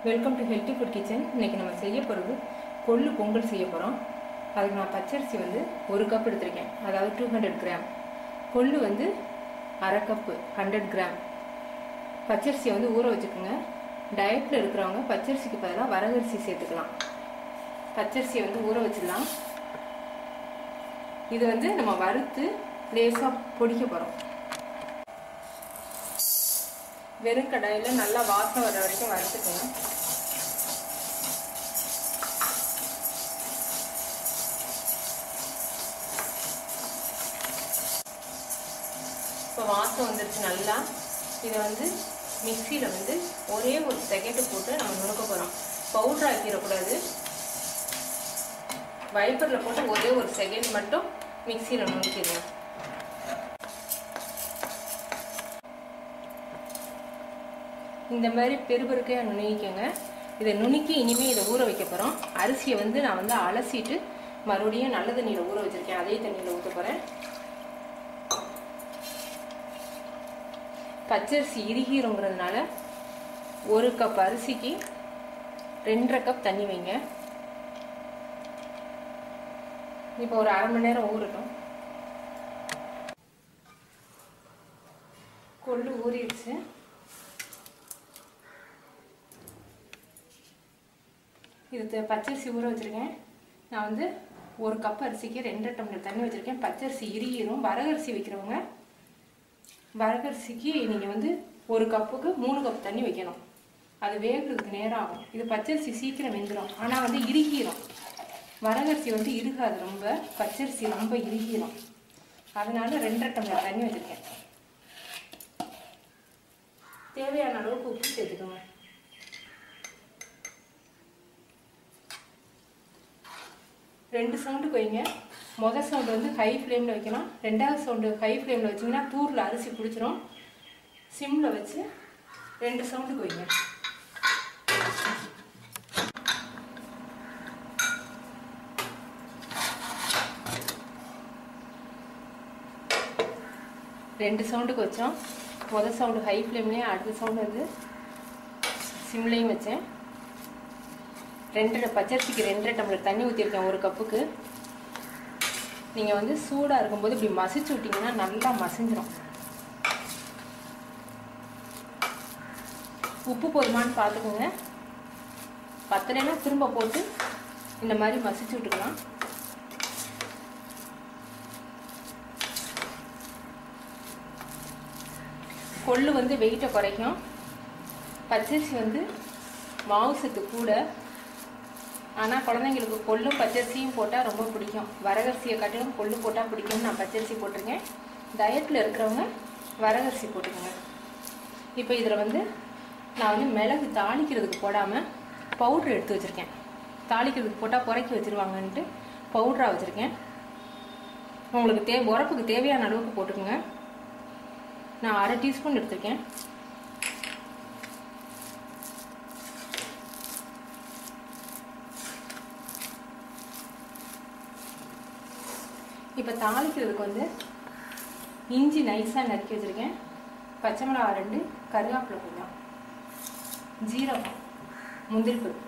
welcome to healthy food kitchen இன்னைக்கு நம்ம செய்ய போகிறது கொள்ளு பொங்கல் செய்ய போகிறோம் அதுக்கு நான் பச்சரிசி வந்து ஒரு கப் எடுத்திருக்கேன் அதாவது டூ ஹண்ட்ரட் கிராம் கொள்ளு வந்து அரை கப்பு ஹண்ட்ரட் கிராம் பச்சரிசியை வந்து ஊற வச்சுக்கோங்க டயட்டில் இருக்கிறவங்க பச்சரிசிக்கு பதிலாக வரகரிசி சேர்த்துக்கலாம் பச்சரிசியை வந்து ஊற வச்சிடலாம் இது வந்து நம்ம வறுத்து லேசாக பொடிக்க போகிறோம் வெறும் கடாயில் நல்லா வாசம் வர வரைக்கும் வறுத்துக்கணும் இப்போ வாசம் வந்துருச்சு நல்லா இதை வந்து மிக்சியில் வந்து ஒரே ஒரு செகண்டு போட்டு நம்ம நுணுக்க போகிறோம் பவுட்ரு ஆக்கிடக்கூடாது வைப்பரில் போட்டு ஒரே ஒரு செகண்ட் மட்டும் மிக்சியில் நுணுக்கிடுங்க இந்த மாதிரி பெருபெருக்கையாக நுணுக்கிக்கோங்க இதை நுணுக்கி இனிமேல் இதை ஊற வைக்க போகிறோம் அரிசியை வந்து நான் வந்து அலசிட்டு மறுபடியும் நல்ல தண்ணியில் ஊற வச்சுருக்கேன் அதே தண்ணியில் ஊற்ற போகிறேன் பச்சரிசி இறுகிருங்கிறதுனால ஒரு கப் அரிசிக்கு ரெண்டரை கப் தண்ணி வைங்க இப்போ ஒரு அரை மணி நேரம் ஊறட்டும் கொள்ளு ஊறிடுச்சு இது பச்சரிசி ஊற வச்சுருக்கேன் நான் வந்து ஒரு கப் அரிசிக்கு ரெண்டரை டம்ளர் தண்ணி வச்சுருக்கேன் பச்சரிசி இறுகிரும் வரகரிசி வைக்கிறவங்க வரகரிசிக்கு நீங்கள் வந்து ஒரு கப்புக்கு மூணு கப் தண்ணி வைக்கணும் அது வேகிறதுக்கு நேரம் ஆகும் இது பச்சரிசி சீக்கிரம் வெந்துடும் ஆனால் வந்து இறுகிரும் வரகரிசி வந்து இறுகாது ரொம்ப பச்சரிசி ரொம்ப இறுகிரும் அதனால ரெண்டரை டம்ளர் தண்ணி வச்சுருக்கேன் தேவையான அளவுக்கு உப்பு சேர்த்துக்கோங்க ரெண்டு சவுண்டுக்கு வைங்க மொதல் சவுண்டு வந்து ஹை ஃப்ளேமில் வைக்கலாம் ரெண்டாவது சவுண்டு ஹை ஃப்ளேமில் வச்சிங்கன்னா தூரில் அரிசி பிடிச்சிரும் சிம்மில் வச்சு ரெண்டு சவுண்டுக்கு வைங்க ரெண்டு சவுண்டுக்கு வச்சோம் மொதல் சவுண்டு ஹை ஃப்ளேம்லேயும் அடுத்த சவுண்டு வந்து சிம்லேயும் வச்சேன் ரெண்டரை பச்சரிசிக்கு ரெண்டரை டம்ளர் தண்ணி ஊற்றிருக்கேன் ஒரு கப்புக்கு நீங்கள் வந்து சூடாக இருக்கும்போது இப்படி மசிச்சு விட்டிங்கன்னா நல்லா மசிஞ்சிரும் உப்பு போதுமான்னு பார்த்துக்கோங்க பத்தலைன்னா திரும்ப போட்டு இந்த மாதிரி மசிச்சு விட்டுக்கலாம் கொள்ளு வந்து வெயிட்டை குறைக்கும் பச்சரிசி வந்து மாவு சத்து கூட ஆனால் குழந்தைங்களுக்கு கொள்ளும் பச்சரிசியும் போட்டால் ரொம்ப பிடிக்கும் வரகரிசியை காட்டிலும் கொள்ளு போட்டால் பிடிக்கும்னு நான் பச்சரிசி போட்டிருக்கேன் டயட்டில் இருக்கிறவங்க வரகரிசி போட்டுக்கோங்க இப்போ இதில் வந்து நான் வந்து மிளகு தாளிக்கிறதுக்கு போடாமல் பவுட்ரு எடுத்து வச்சுருக்கேன் தாளிக்கிறதுக்கு போட்டால் குறைக்கி வச்சுருவாங்கன்ட்டு பவுட்ராக வச்சுருக்கேன் உங்களுக்கு தே உரப்புக்கு தேவையான அளவுக்கு போட்டுக்கோங்க நான் அரை டீஸ்பூன் எடுத்திருக்கேன் இப்போ தாளிக்கிறதுக்கு வந்து இஞ்சி நைஸாக நறுக்கி வச்சுருக்கேன் பச்சை மிளகா ரெண்டு கருவேப்பிலை கொஞ்சம் ஜீரகம் முந்திரி பருப்பு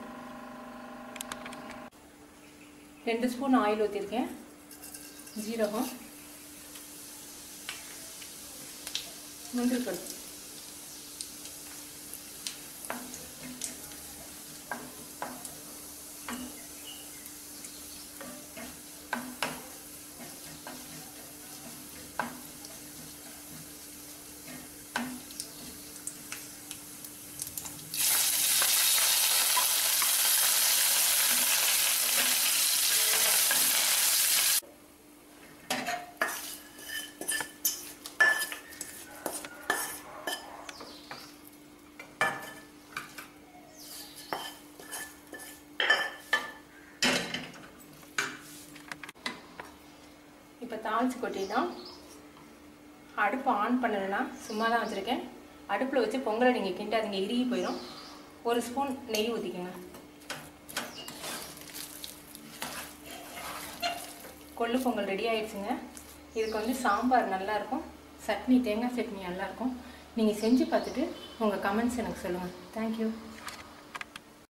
ரெண்டு ஸ்பூன் ஆயில் ஊற்றிருக்கேன் ஜீரகம் முந்திரி பருப்பு இப்போ தாளிச்சு கொட்டிட்டோம் அடுப்பை ஆன் பண்ணலைன்னா சும்மா தான் வச்சுருக்கேன் அடுப்பில் வச்சு பொங்கலை நீங்கள் கிண்டாதீங்க இறுகி போயிடும் ஒரு ஸ்பூன் நெய் ஊற்றிக்கோங்க கொள்ளு பொங்கல் ரெடி ஆயிடுச்சுங்க இதுக்கு வந்து சாம்பார் நல்லாயிருக்கும் சட்னி தேங்காய் சட்னி நல்லாயிருக்கும் நீங்கள் செஞ்சு பார்த்துட்டு உங்கள் கமெண்ட்ஸ் எனக்கு சொல்லுங்கள் தேங்க்யூ